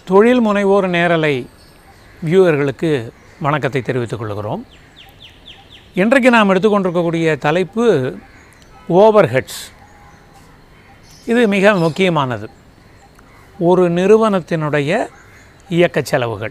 தொழில் முனைவோர் நேரலை வியூவர்களுக்கு வணக்கத்தை தெரிவித்துக் கொள்கிறோம் இன்றைக்கு நாம் எடுத்துக்கொண்டிருக்கக்கூடிய தலைப்பு ஓவர்ஹெட்ஸ் இது மிக முக்கியமானது ஒரு நிறுவனத்தினுடைய இயக்கச் செலவுகள்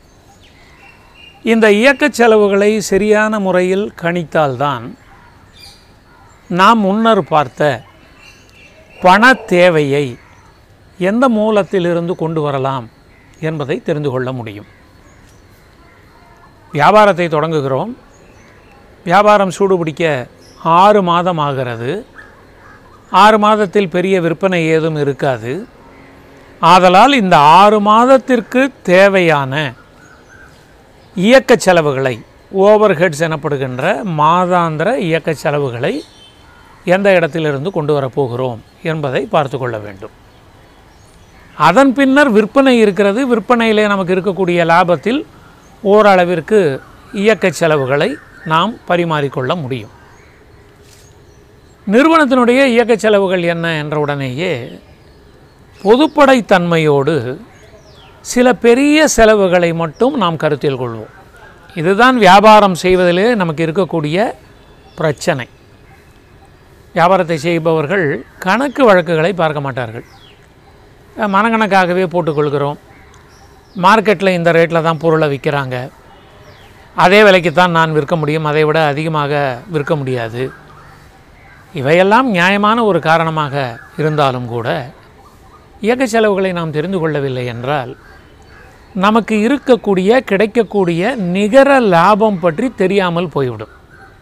இந்த இயக்கச் செலவுகளை சரியான முறையில் கணித்தால்தான் நாம் முன்னர் பார்த்த பண தேவையை எந்த மூலத்திலிருந்து கொண்டு வரலாம் என்பதை தெரிந்து கொள்ள முடியும் வியாபாரத்தை தொடங்குகிறோம் வியாபாரம் சூடுபிடிக்க ஆறு மாதம் ஆகிறது ஆறு மாதத்தில் பெரிய விற்பனை ஏதும் இருக்காது ஆதலால் இந்த ஆறு மாதத்திற்கு தேவையான இயக்கச் செலவுகளை ஓவர்ஹெட்ஸ் எனப்படுகின்ற மாதாந்திர இயக்கச் செலவுகளை எந்த இடத்திலிருந்து கொண்டு வரப்போகிறோம் என்பதை பார்த்து கொள்ள வேண்டும் அதன் பின்னர் விற்பனை இருக்கிறது விற்பனையிலே நமக்கு இருக்கக்கூடிய லாபத்தில் ஓரளவிற்கு இயக்கச் செலவுகளை நாம் பரிமாறிக்கொள்ள முடியும் நிறுவனத்தினுடைய இயக்கச் செலவுகள் என்ன என்ற உடனேயே பொதுப்படைத்தன்மையோடு சில பெரிய செலவுகளை மட்டும் நாம் கருத்தில் கொள்வோம் இதுதான் வியாபாரம் செய்வதிலே நமக்கு இருக்கக்கூடிய பிரச்சனை வியாபாரத்தை செய்பவர்கள் கணக்கு வழக்குகளை பார்க்க மாட்டார்கள் மனக்கணக்காகவே போட்டுக்கொள்கிறோம் மார்க்கெட்டில் இந்த ரேட்டில் தான் பொருளை விற்கிறாங்க அதே விலைக்கு தான் நான் விற்க முடியும் அதை விட அதிகமாக விற்க முடியாது இவையெல்லாம் நியாயமான ஒரு காரணமாக இருந்தாலும் கூட இயக்க செலவுகளை நாம் தெரிந்து கொள்ளவில்லை என்றால் நமக்கு இருக்கக்கூடிய கிடைக்கக்கூடிய நிகர லாபம் பற்றி தெரியாமல் போய்விடும்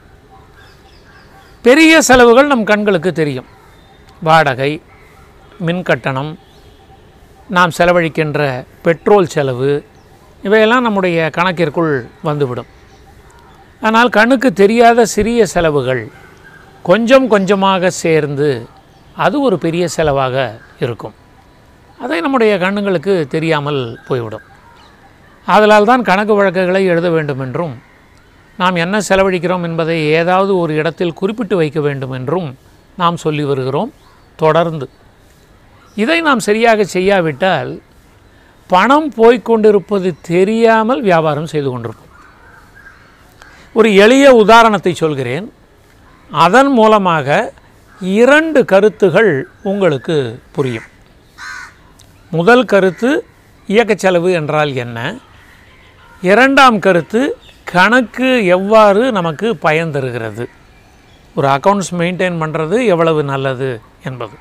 பெரிய செலவுகள் நம் கண்களுக்கு தெரியும் வாடகை மின் கட்டணம் நாம் செலவழிக்கின்ற பெட்ரோல் செலவு இவையெல்லாம் நம்முடைய கணக்கிற்குள் வந்துவிடும் ஆனால் கண்ணுக்கு தெரியாத சிறிய செலவுகள் கொஞ்சம் கொஞ்சமாக சேர்ந்து அது ஒரு பெரிய செலவாக இருக்கும் அதை நம்முடைய கண்ணுங்களுக்கு தெரியாமல் போய்விடும் ஆதலால் தான் கணக்கு வழக்குகளை எழுத வேண்டும் என்றும் நாம் என்ன செலவழிக்கிறோம் என்பதை ஏதாவது ஒரு இடத்தில் குறிப்பிட்டு வைக்க வேண்டும் என்றும் நாம் சொல்லி வருகிறோம் தொடர்ந்து இதை நாம் சரியாக செய்யாவிட்டால் பணம் போய்க்கொண்டிருப்பது தெரியாமல் வியாபாரம் செய்து கொண்டிருப்போம் ஒரு எளிய உதாரணத்தை சொல்கிறேன் அதன் மூலமாக இரண்டு கருத்துகள் உங்களுக்கு புரியும் முதல் கருத்து இயக்கச் செலவு என்றால் என்ன இரண்டாம் கருத்து கணக்கு எவ்வாறு நமக்கு பயன் தருகிறது ஒரு அக்கௌண்ட்ஸ் மெயின்டைன் பண்ணுறது எவ்வளவு நல்லது என்பது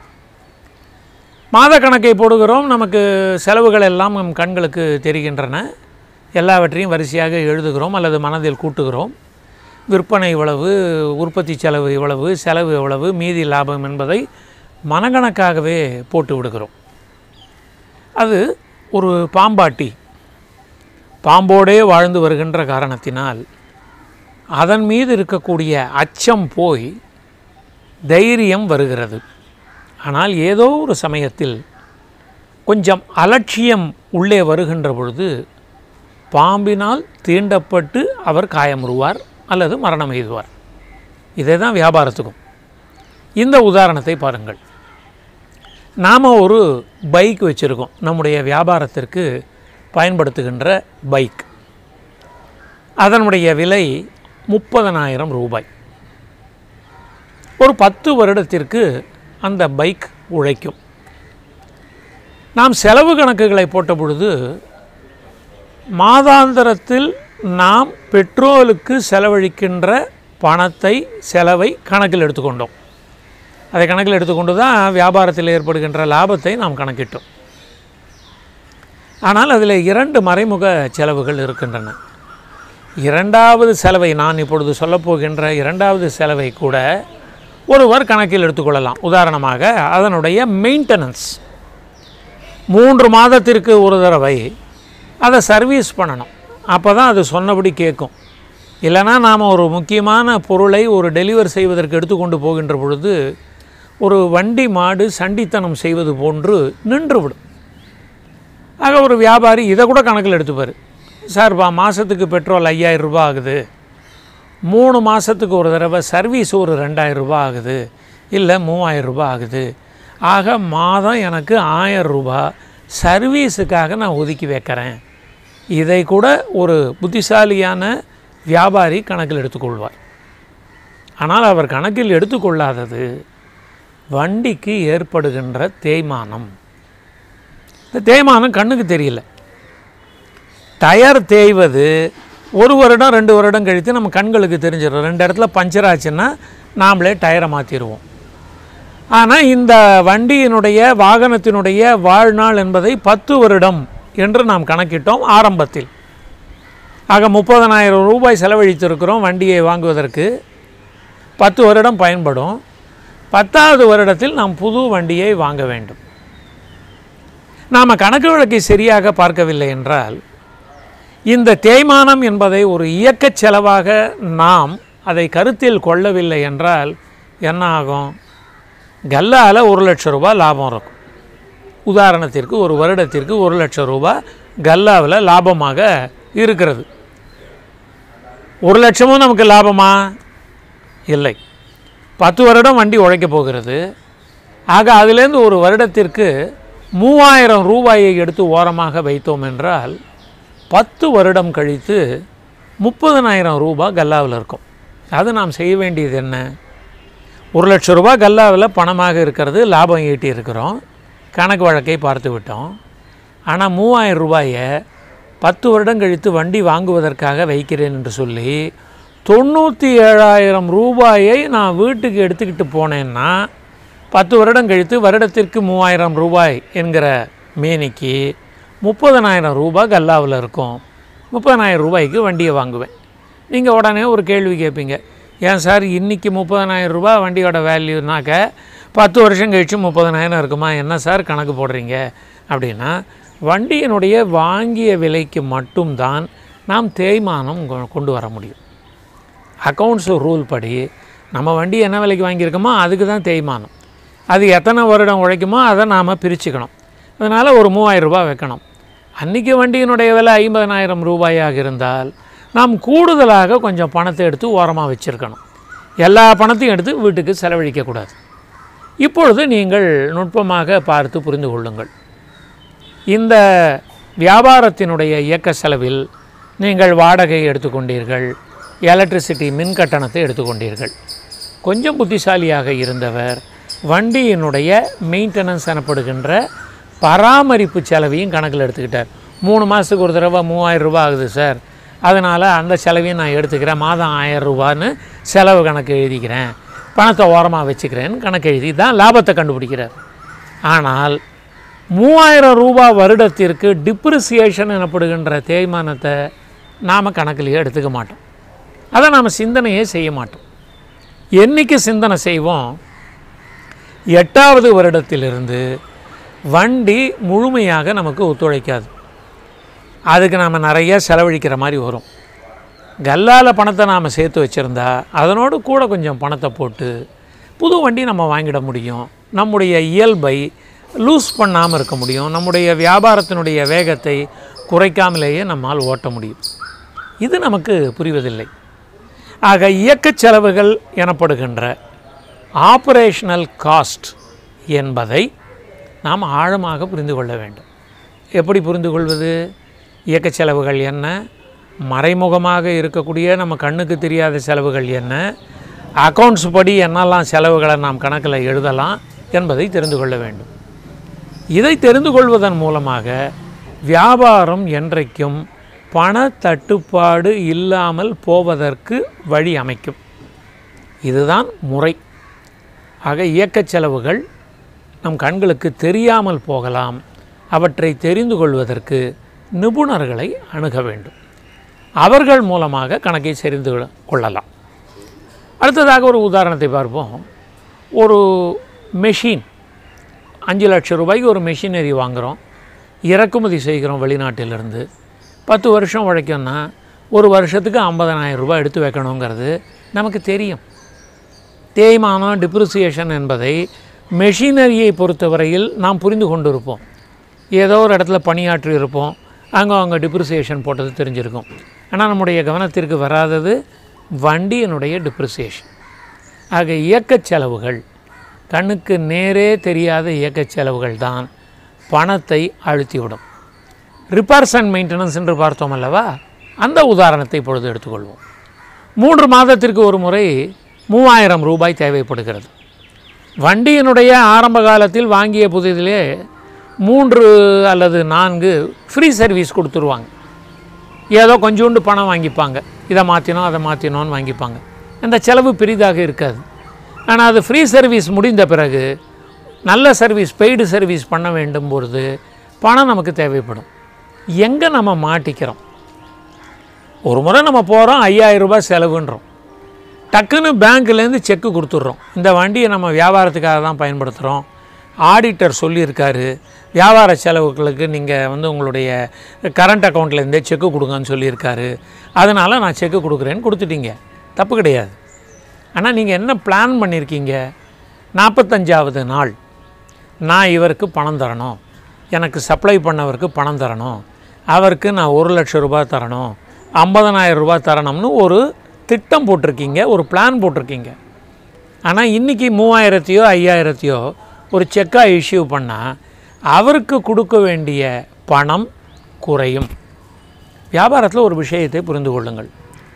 மாத கணக்கை போடுகிறோம் நமக்கு செலவுகள் எல்லாம் நம் கண்களுக்கு தெரிகின்றன எல்லாவற்றையும் வரிசையாக எழுதுகிறோம் அல்லது மனதில் கூட்டுகிறோம் விற்பனை இவ்வளவு உற்பத்தி செலவு இவ்வளவு செலவு எவ்வளவு மீதி லாபம் என்பதை மனக்கணக்காகவே போட்டு விடுகிறோம் அது ஒரு பாம்பாட்டி பாம்போடே வாழ்ந்து வருகின்ற காரணத்தினால் அதன் மீது இருக்கக்கூடிய அச்சம் போய் தைரியம் வருகிறது ஆனால் ஏதோ ஒரு சமயத்தில் கொஞ்சம் அலட்சியம் உள்ளே வருகின்ற பொழுது பாம்பினால் தீண்டப்பட்டு அவர் காயமுறுவார் அல்லது மரணம் எய்துவார் இதே தான் வியாபாரத்துக்கும் இந்த உதாரணத்தை பாருங்கள் நாம் ஒரு பைக் வச்சுருக்கோம் நம்முடைய வியாபாரத்திற்கு பயன்படுத்துகின்ற பைக் அதனுடைய விலை முப்பதனாயிரம் ரூபாய் ஒரு பத்து வருடத்திற்கு அந்த பைக் உழைக்கும் நாம் செலவு கணக்குகளை போட்ட பொழுது மாதாந்திரத்தில் நாம் பெட்ரோலுக்கு செலவழிக்கின்ற பணத்தை செலவை கணக்கில் எடுத்துக்கொண்டோம் அதை கணக்கில் எடுத்துக்கொண்டு தான் வியாபாரத்தில் ஏற்படுகின்ற லாபத்தை நாம் கணக்கிட்டோம் ஆனால் அதில் இரண்டு மறைமுக செலவுகள் இருக்கின்றன இரண்டாவது செலவை நான் இப்பொழுது சொல்லப்போகின்ற இரண்டாவது செலவை கூட ஒருவர் கணக்கில் எடுத்துக்கொள்ளலாம் உதாரணமாக அதனுடைய மெயின்டெனன்ஸ் மூன்று மாதத்திற்கு ஒரு தடவை அதை சர்வீஸ் பண்ணணும் அப்போ தான் அது சொன்னபடி கேட்கும் இல்லைனா நாம் ஒரு முக்கியமான பொருளை ஒரு டெலிவர் செய்வதற்கு எடுத்துக்கொண்டு போகின்ற பொழுது ஒரு வண்டி மாடு சண்டித்தனம் செய்வது போன்று நின்றுவிடும் ஆக ஒரு வியாபாரி இதை கூட கணக்கில் எடுத்துப்பார் சார் பா மாதத்துக்கு பெட்ரோல் ஐயாயிரம் ரூபாய் ஆகுது மூணு மாதத்துக்கு ஒரு தடவை சர்வீஸ் ஒரு ரெண்டாயிரம் ரூபாய் ஆகுது இல்லை மூவாயிரம் ரூபாய் ஆகுது ஆக மாதம் எனக்கு ஆயிரம் ரூபாய் சர்வீஸுக்காக நான் ஒதுக்கி வைக்கிறேன் இதை கூட ஒரு புத்திசாலியான வியாபாரி கணக்கில் எடுத்துக்கொள்வார் ஆனால் அவர் கணக்கில் எடுத்துக்கொள்ளாதது வண்டிக்கு ஏற்படுகின்ற தேய்மானம் இந்த தேய்மானம் கண்ணுக்கு தெரியல டயர் தேய்வது ஒரு வருடம் ரெண்டு வருடம் கழித்து நம்ம கண்களுக்கு தெரிஞ்சிடும் ரெண்டு இடத்துல பஞ்சர் ஆச்சுன்னா நாமளே டயரை மாற்றிடுவோம் ஆனால் இந்த வண்டியினுடைய வாகனத்தினுடைய வாழ்நாள் என்பதை பத்து வருடம் என்று நாம் கணக்கிட்டோம் ஆரம்பத்தில் ஆக முப்பதனாயிரம் ரூபாய் செலவழித்திருக்கிறோம் வண்டியை வாங்குவதற்கு பத்து வருடம் பயன்படும் பத்தாவது வருடத்தில் நாம் புது வண்டியை வாங்க வேண்டும் நாம் கணக்கு வழக்கை சரியாக பார்க்கவில்லை என்றால் இந்த தேய்மானம் என்பதை ஒரு இயக்கச் செலவாக நாம் அதை கருத்தில் கொள்ளவில்லை என்றால் என்ன ஆகும் கல்லால் ஒரு லட்சம் ரூபாய் லாபம் இருக்கும் உதாரணத்திற்கு ஒரு வருடத்திற்கு ஒரு லட்சம் ரூபாய் கல்லாவில் லாபமாக இருக்கிறது ஒரு லட்சமும் நமக்கு லாபமா இல்லை பத்து வருடம் வண்டி உழைக்க போகிறது ஆக அதிலேருந்து ஒரு வருடத்திற்கு மூவாயிரம் ரூபாயை எடுத்து ஓரமாக வைத்தோம் என்றால் பத்து வருடம் கழித்து முப்பதனாயிரம் ரூபாய் கல்லாவில் இருக்கும் அது நாம் செய்ய வேண்டியது என்ன ஒரு லட்ச ரூபாய் கல்லாவில் பணமாக இருக்கிறது லாபம் ஈட்டி இருக்கிறோம் கணக்கு வழக்கை பார்த்து விட்டோம் ஆனால் மூவாயிரம் ரூபாயை பத்து வருடம் கழித்து வண்டி வாங்குவதற்காக வைக்கிறேன் என்று சொல்லி தொண்ணூற்றி ஏழாயிரம் ரூபாயை நான் வீட்டுக்கு எடுத்துக்கிட்டு போனேன்னா பத்து வருடம் கழித்து வருடத்திற்கு மூவாயிரம் ரூபாய் என்கிற மேனிக்கு முப்பதனாயிரம் ரூபாய் கல்லாவில் இருக்கும் முப்பதனாயிரம் ரூபாய்க்கு வண்டியை வாங்குவேன் நீங்கள் உடனே ஒரு கேள்வி கேட்பீங்க ஏன் சார் இன்றைக்கி முப்பதனாயிரம் ரூபாய் வண்டியோட வேல்யூனாக்க பத்து வருஷம் கழித்து முப்பதனாயிரம் இருக்குமா என்ன சார் கணக்கு போடுறீங்க அப்படின்னா வண்டியினுடைய வாங்கிய விலைக்கு மட்டும்தான் நாம் தேய்மானம் கொ- கொண்டு வர முடியும் அக்கௌண்ட்ஸ் ரூல் படி நம்ம வண்டி என்ன விலைக்கு வாங்கியிருக்கோமோ அதுக்கு தான் தேய்மானம் அது எத்தனை வருடம் உழைக்குமோ அதை நாம் பிரிச்சுக்கணும் அதனால் ஒரு மூவாயிரம் ரூபாய் வைக்கணும் அன்றைக்கி வண்டியினுடைய விலை ஐம்பதனாயிரம் ரூபாயாக இருந்தால் நாம் கூடுதலாக கொஞ்சம் பணத்தை எடுத்து ஓரமாக வச்சுருக்கணும் எல்லா பணத்தையும் எடுத்து வீட்டுக்கு செலவழிக்கக்கூடாது இப்பொழுது நீங்கள் நுட்பமாக பார்த்து புரிந்து கொள்ளுங்கள் இந்த வியாபாரத்தினுடைய இயக்க செலவில் நீங்கள் வாடகை எடுத்துக்கொண்டீர்கள் எலக்ட்ரிசிட்டி மின் கட்டணத்தை எடுத்துக்கொண்டீர்கள் கொஞ்சம் புத்திசாலியாக இருந்தவர் வண்டியினுடைய மெயின்டெனன்ஸ் எனப்படுகின்ற பராமரிப்பு செலவையும் கணக்கில் எடுத்துக்கிட்டார் மூணு மாதத்துக்கு ஒரு தடவை மூவாயிரம் ரூபாய் ஆகுது சார் அதனால் அந்த செலவையும் நான் எடுத்துக்கிறேன் மாதம் ஆயிரம் ரூபான்னு செலவு கணக்கு எழுதிக்கிறேன் பணத்தை ஓரமாக வச்சுக்கிறேன்னு கணக்கு எழுதி தான் லாபத்தை கண்டுபிடிக்கிறார் ஆனால் மூவாயிரம் ரூபாய் வருடத்திற்கு டிப்ரிசியேஷன் எனப்படுகின்ற தேய்மானத்தை நாம் கணக்கிலேயே எடுத்துக்க மாட்டோம் அதை நாம் சிந்தனையே செய்ய மாட்டோம் என்னைக்கு சிந்தனை செய்வோம் எட்டாவது வருடத்திலிருந்து வண்டி முழுமையாக நமக்கு ஒத்துழைக்காது அதுக்கு நாம் நிறைய செலவழிக்கிற மாதிரி வரும் கல்லால் பணத்தை நாம் சேர்த்து வச்சுருந்தா அதனோடு கூட கொஞ்சம் பணத்தை போட்டு புது வண்டி நம்ம வாங்கிட முடியும் நம்முடைய இயல்பை லூஸ் பண்ணாமல் இருக்க முடியும் நம்முடைய வியாபாரத்தினுடைய வேகத்தை குறைக்காமலேயே நம்மால் ஓட்ட முடியும் இது நமக்கு புரிவதில்லை ஆக இயக்கச் செலவுகள் எனப்படுகின்ற ஆப்ரேஷனல் காஸ்ட் என்பதை நாம் ஆழமாக புரிந்து கொள்ள வேண்டும் எப்படி புரிந்து கொள்வது இயக்கச் செலவுகள் என்ன மறைமுகமாக இருக்கக்கூடிய நம்ம கண்ணுக்கு தெரியாத செலவுகள் என்ன அக்கௌண்ட்ஸ் படி என்னெல்லாம் செலவுகளை நாம் கணக்கில் எழுதலாம் என்பதை தெரிந்து கொள்ள வேண்டும் இதை தெரிந்து கொள்வதன் மூலமாக வியாபாரம் என்றைக்கும் பண தட்டுப்பாடு இல்லாமல் போவதற்கு வழி அமைக்கும் இதுதான் முறை ஆக இயக்கச் செலவுகள் நம் கண்களுக்கு தெரியாமல் போகலாம் அவற்றை தெரிந்து கொள்வதற்கு நிபுணர்களை அணுக வேண்டும் அவர்கள் மூலமாக கணக்கை தெரிந்து கொள்ள- கொள்ளலாம் அடுத்ததாக ஒரு உதாரணத்தை பார்ப்போம் ஒரு மெஷின் அஞ்சு லட்சம் ரூபாய்க்கு ஒரு மெஷினரி வாங்குகிறோம் இறக்குமதி செய்கிறோம் வெளிநாட்டிலிருந்து பத்து வருஷம் உழைக்கும்னா ஒரு வருஷத்துக்கு ஐம்பதனாயிரம் ரூபாய் எடுத்து வைக்கணுங்கிறது நமக்கு தெரியும் தேய்மானம் டிப்ரிசியேஷன் என்பதை மெஷினரியை பொறுத்தவரையில் நாம் புரிந்து கொண்டிருப்போம் ஏதோ ஒரு இடத்துல பணியாற்றி இருப்போம் அங்கே அவங்க டிப்ரிசியேஷன் போட்டது தெரிஞ்சிருக்கும் ஆனால் நம்முடைய கவனத்திற்கு வராதது வண்டியினுடைய டிப்ரிசியேஷன் ஆக இயக்கச் செலவுகள் கண்ணுக்கு நேரே தெரியாத இயக்கச் செலவுகள் தான் பணத்தை அழுத்திவிடும் ரிப்பேர்ஸ் அண்ட் மெயின்டெனன்ஸ் என்று பார்த்தோம் அல்லவா அந்த உதாரணத்தை இப்பொழுது எடுத்துக்கொள்வோம் மூன்று மாதத்திற்கு ஒரு முறை மூவாயிரம் ரூபாய் தேவைப்படுகிறது வண்டியினுடைய ஆரம்ப காலத்தில் வாங்கிய புதிதிலே மூன்று அல்லது நான்கு ஃப்ரீ சர்வீஸ் கொடுத்துருவாங்க ஏதோ கொஞ்சோண்டு பணம் வாங்கிப்பாங்க இதை மாற்றினோம் அதை மாற்றினோன்னு வாங்கிப்பாங்க அந்த செலவு பெரிதாக இருக்காது ஆனால் அது ஃப்ரீ சர்வீஸ் முடிந்த பிறகு நல்ல சர்வீஸ் பெய்டு சர்வீஸ் பண்ண வேண்டும் பொழுது பணம் நமக்கு தேவைப்படும் எங்கே நம்ம மாட்டிக்கிறோம் ஒரு முறை நம்ம போகிறோம் ஐயாயிரம் ரூபாய் செலவுன்றோம் டக்குன்னு பேங்க்லேருந்து செக்கு கொடுத்துட்றோம் இந்த வண்டியை நம்ம வியாபாரத்துக்காக தான் பயன்படுத்துகிறோம் ஆடிட்டர் சொல்லியிருக்காரு வியாபார செலவுகளுக்கு நீங்கள் வந்து உங்களுடைய கரண்ட் அக்கௌண்ட்லேருந்தே செக்கு கொடுங்கன்னு சொல்லியிருக்காரு அதனால் நான் செக்கு கொடுக்குறேன்னு கொடுத்துட்டீங்க தப்பு கிடையாது ஆனால் நீங்கள் என்ன பிளான் பண்ணியிருக்கீங்க நாற்பத்தஞ்சாவது நாள் நான் இவருக்கு பணம் தரணும் எனக்கு சப்ளை பண்ணவருக்கு பணம் தரணும் அவருக்கு நான் ஒரு லட்சம் ரூபாய் தரணும் ஐம்பதனாயிரம் ரூபாய் தரணும்னு ஒரு திட்டம் போட்டிருக்கீங்க ஒரு பிளான் போட்டிருக்கீங்க ஆனால் இன்றைக்கி மூவாயிரத்தையோ ஐயாயிரத்தையோ ஒரு செக்காக இஷ்யூ பண்ணால் அவருக்கு கொடுக்க வேண்டிய பணம் குறையும் வியாபாரத்தில் ஒரு விஷயத்தை புரிந்து கொள்ளுங்கள்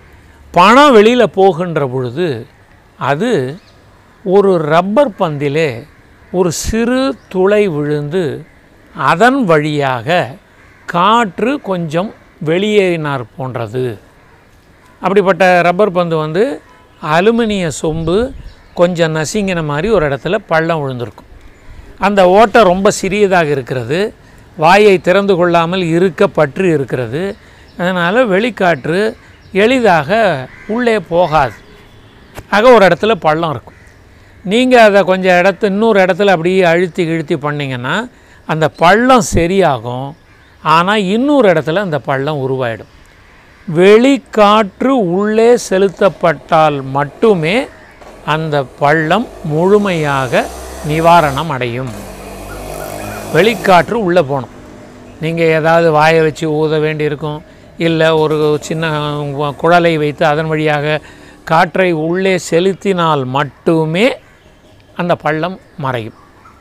பணம் வெளியில் போகின்ற பொழுது அது ஒரு ரப்பர் பந்திலே ஒரு சிறு துளை விழுந்து அதன் வழியாக காற்று கொஞ்சம் வெளியேறினார் போன்றது அப்படிப்பட்ட ரப்பர் பந்து வந்து அலுமினிய சொம்பு கொஞ்சம் நசுங்கின மாதிரி ஒரு இடத்துல பள்ளம் விழுந்திருக்கும் அந்த ஓட்டை ரொம்ப சிறியதாக இருக்கிறது வாயை திறந்து கொள்ளாமல் இருக்க பற்றி இருக்கிறது அதனால் வெளிக்காற்று எளிதாக உள்ளே போகாது ஆக ஒரு இடத்துல பள்ளம் இருக்கும் நீங்கள் அதை கொஞ்சம் இடத்து இன்னொரு இடத்துல அப்படியே அழுத்தி இழுத்தி பண்ணிங்கன்னா அந்த பள்ளம் சரியாகும் ஆனால் இன்னொரு இடத்துல அந்த பள்ளம் உருவாயிடும் வெளிக்காற்று உள்ளே செலுத்தப்பட்டால் மட்டுமே அந்த பள்ளம் முழுமையாக நிவாரணம் அடையும் வெளிக்காற்று உள்ளே போகணும் நீங்கள் ஏதாவது வாயை வச்சு ஊத வேண்டியிருக்கும் இல்லை ஒரு சின்ன குழலை வைத்து அதன் வழியாக காற்றை உள்ளே செலுத்தினால் மட்டுமே அந்த பள்ளம் மறையும்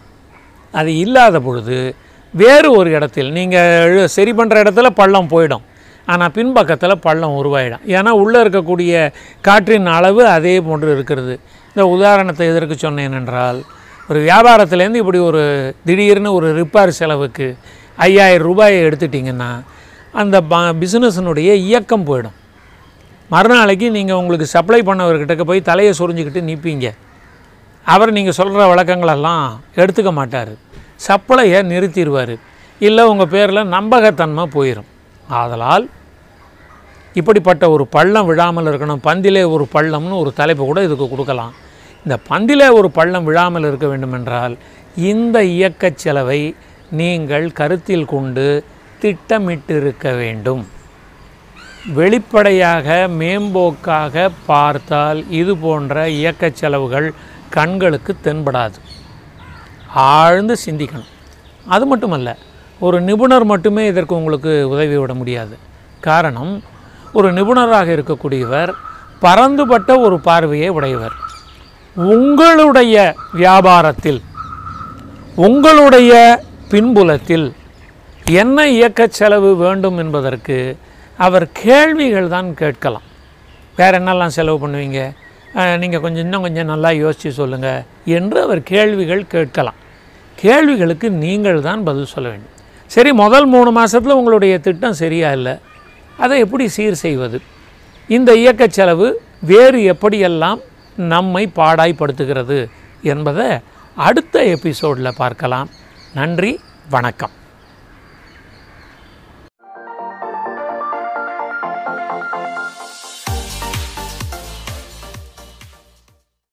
அது இல்லாத பொழுது வேறு ஒரு இடத்தில் நீங்கள் சரி பண்ணுற இடத்துல பள்ளம் போயிடும் ஆனால் பின்பக்கத்தில் பள்ளம் உருவாயிடும் ஏன்னா உள்ளே இருக்கக்கூடிய காற்றின் அளவு அதே போன்று இருக்கிறது இந்த உதாரணத்தை எதற்கு சொன்னேன் என்றால் ஒரு வியாபாரத்துலேருந்து இப்படி ஒரு திடீர்னு ஒரு ரிப்பேர் செலவுக்கு ஐயாயிரம் ரூபாயை எடுத்துட்டிங்கன்னா அந்த ப பிஸ்னஸினுடைய இயக்கம் போயிடும் மறுநாளைக்கு நீங்கள் உங்களுக்கு சப்ளை பண்ணவர்கிட்ட போய் தலையை சொரிஞ்சுக்கிட்டு நிற்பீங்க அவர் நீங்கள் சொல்கிற வழக்கங்களெல்லாம் எடுத்துக்க மாட்டார் சப்ளையை நிறுத்திடுவார் இல்லை உங்கள் பேரில் நம்பகத்தன்மை போயிடும் ஆதலால் இப்படிப்பட்ட ஒரு பள்ளம் விழாமல் இருக்கணும் பந்திலே ஒரு பள்ளம்னு ஒரு தலைப்பு கூட இதுக்கு கொடுக்கலாம் இந்த பந்திலே ஒரு பள்ளம் விழாமல் இருக்க வேண்டுமென்றால் இந்த இயக்கச் செலவை நீங்கள் கருத்தில் கொண்டு திட்டமிட்டிருக்க வேண்டும் வெளிப்படையாக மேம்போக்காக பார்த்தால் இது போன்ற இயக்கச் செலவுகள் கண்களுக்கு தென்படாது ஆழ்ந்து சிந்திக்கணும் அது மட்டுமல்ல ஒரு நிபுணர் மட்டுமே இதற்கு உங்களுக்கு உதவி விட முடியாது காரணம் ஒரு நிபுணராக இருக்கக்கூடியவர் பரந்துபட்ட ஒரு பார்வையை உடையவர் உங்களுடைய வியாபாரத்தில் உங்களுடைய பின்புலத்தில் என்ன இயக்கச் செலவு வேண்டும் என்பதற்கு அவர் கேள்விகள் தான் கேட்கலாம் வேறு என்னெல்லாம் செலவு பண்ணுவீங்க நீங்கள் கொஞ்சம் இன்னும் கொஞ்சம் நல்லா யோசித்து சொல்லுங்கள் என்று அவர் கேள்விகள் கேட்கலாம் கேள்விகளுக்கு நீங்கள் தான் பதில் சொல்ல வேண்டும் சரி முதல் மூணு மாதத்தில் உங்களுடைய திட்டம் சரியா இல்லை அதை எப்படி சீர் செய்வது இந்த இயக்கச் செலவு வேறு எப்படியெல்லாம் நம்மை பாடாய்படுத்துகிறது என்பதை அடுத்த எபிசோடில் பார்க்கலாம் நன்றி வணக்கம்